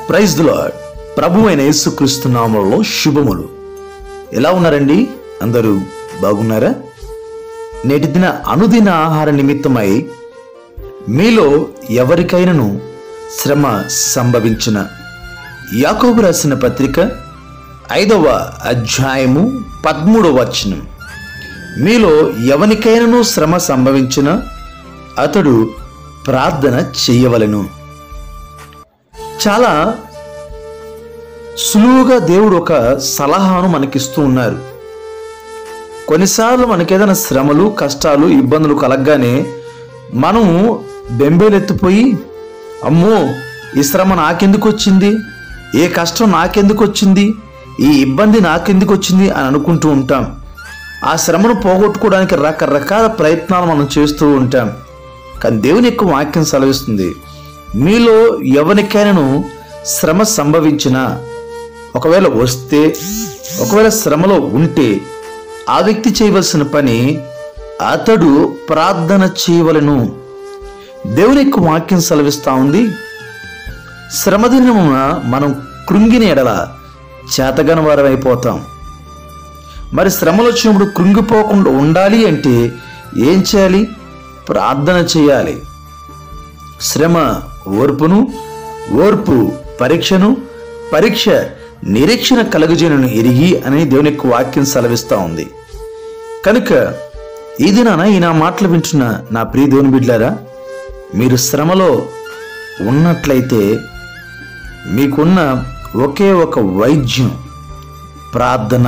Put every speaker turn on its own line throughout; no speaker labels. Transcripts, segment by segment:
praise the lord ప్రభు అయిన యేసుక్రీస్తు నామంలో శుభములు ఎలా ఉన్నారండి అందరూ బాగున్నారా నేటి దిన అనుదిన ఆహార నిమిత్తమై మీలో ఎవరికైనాను శ్రమ సంభవించిన యాకోబు రాసిన పత్రిక ఐదవ అధ్యాయము పదమూడవ వచనం మీలో ఎవరికైనాను శ్రమ సంభవించిన అతడు ప్రార్థన చెయ్యవలెను చాలా సులువుగా దేవుడు ఒక సలహాను మనకిస్తూ ఉన్నారు కొన్నిసార్లు మనకేదైనా శ్రమలు కష్టాలు ఇబ్బందులు కలగగానే మనం బెంబేలెత్తిపోయి అమ్మో ఈ శ్రమ నాకెందుకు వచ్చింది ఏ కష్టం నాకెందుకు వచ్చింది ఈ ఇబ్బంది నాకెందుకు వచ్చింది అని అనుకుంటూ ఉంటాం ఆ శ్రమను పోగొట్టుకోవడానికి రకరకాల ప్రయత్నాలు మనం చేస్తూ ఉంటాం కానీ దేవుని యొక్క వాక్యం సెలవిస్తుంది మీలో ఎవరికైనాను శ్రమ సంభవించినా ఒకవేళ వస్తే ఒకవేళ శ్రమలో ఉంటే ఆ వ్యక్తి చేయవలసిన పని అతడు ప్రార్థన చేయవలను దేవుని యొక్క వాక్యం సెలవిస్తా ఉంది శ్రమదినమున మనం కృంగిన ఎడల చేతగని వారం అయిపోతాం మరి శ్రమలు వచ్చినప్పుడు కృంగిపోకుండా ఉండాలి అంటే ఏం చేయాలి ప్రార్థన చేయాలి శ్రమ ఓర్పును ఓర్పు పరీక్షను పరీక్ష నిరీక్షణ కలుగజేయను ఎరిగి అని దేవుని యొక్క వాక్యం సెలవిస్తూ ఉంది కనుక ఈ దినాన ఈ నా మాటలు వింటున్న నా ప్రియ దేవుని బిడ్డారా మీరు శ్రమలో ఉన్నట్లయితే మీకున్న ఒకే ఒక వైద్యం ప్రార్థన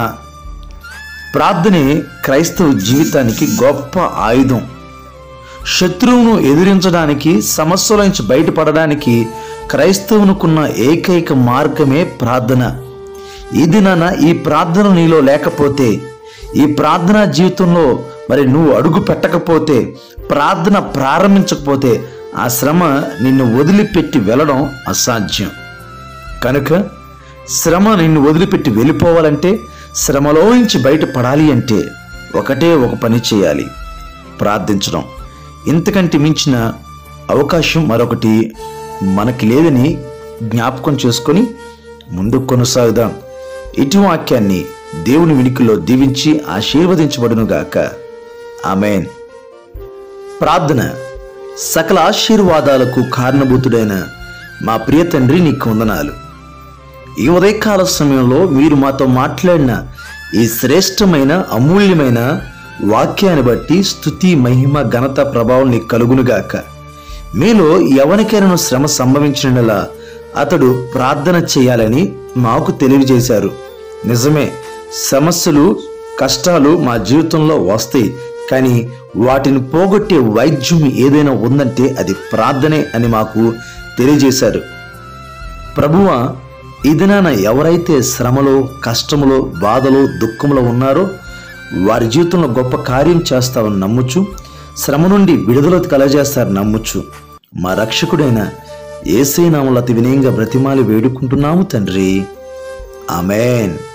ప్రార్థనే క్రైస్తవ జీవితానికి గొప్ప ఆయుధం శత్రువును ఎదిరించడానికి సమస్యల నుంచి బయటపడడానికి క్రైస్తవునుకున్న ఏకైక మార్గమే ప్రార్థన ఈ దినాన ఈ ప్రార్థన నీలో లేకపోతే ఈ ప్రార్థనా జీవితంలో మరి నువ్వు అడుగు పెట్టకపోతే ప్రార్థన ప్రారంభించకపోతే ఆ శ్రమ నిన్ను వదిలిపెట్టి వెళ్ళడం అసాధ్యం కనుక శ్రమ నిన్ను వదిలిపెట్టి వెళ్ళిపోవాలంటే శ్రమలో నుంచి బయటపడాలి అంటే ఒకటే ఒక పని చేయాలి ప్రార్థించడం ఇంతకంటే మించిన అవకాశం మరొకటి మనకి లేదని జ్ఞాపకం చేసుకొని ముందుకు కొనసాగుదాం ఇటు వాక్యాన్ని దేవుని వినికిలో దీవించి ఆశీర్వదించబడునుగాక ఆమెన్ ప్రార్థన సకల ఆశీర్వాదాలకు కారణభూతుడైన మా ప్రియ తండ్రి నీకు వందనాలు ఈ ఉదయకాల సమయంలో మీరు మాతో మాట్లాడిన ఈ శ్రేష్టమైన అమూల్యమైన వాక్యాన్ని బట్టి స్థుతి మహిమ ఘనత ప్రభావం నీకు కలుగునుగాక మీలో ఎవరికైనా శ్రమ సంభవించినలా అతడు ప్రార్థన చేయాలని మాకు తెలియజేశారు నిజమే సమస్యలు కష్టాలు మా జీవితంలో వస్తాయి కానీ వాటిని పోగొట్టే వైద్యం ఏదైనా ఉందంటే అది ప్రార్థనే అని మాకు తెలియజేశారు ప్రభువ ఈ దినాన ఎవరైతే శ్రమలో కష్టములో బాధలో దుఃఖంలో ఉన్నారో వారి జీవితంలో గొప్ప కార్యం చేస్తావని నమ్ముచు శ్రమ నుండి విడుదల కలజేస్తారు నమ్ముచు మా రక్షకుడైన ఏసై నామలు అతి వినయంగా బ్రతిమాలి వేడుకుంటున్నాము తండ్రి ఆమెన్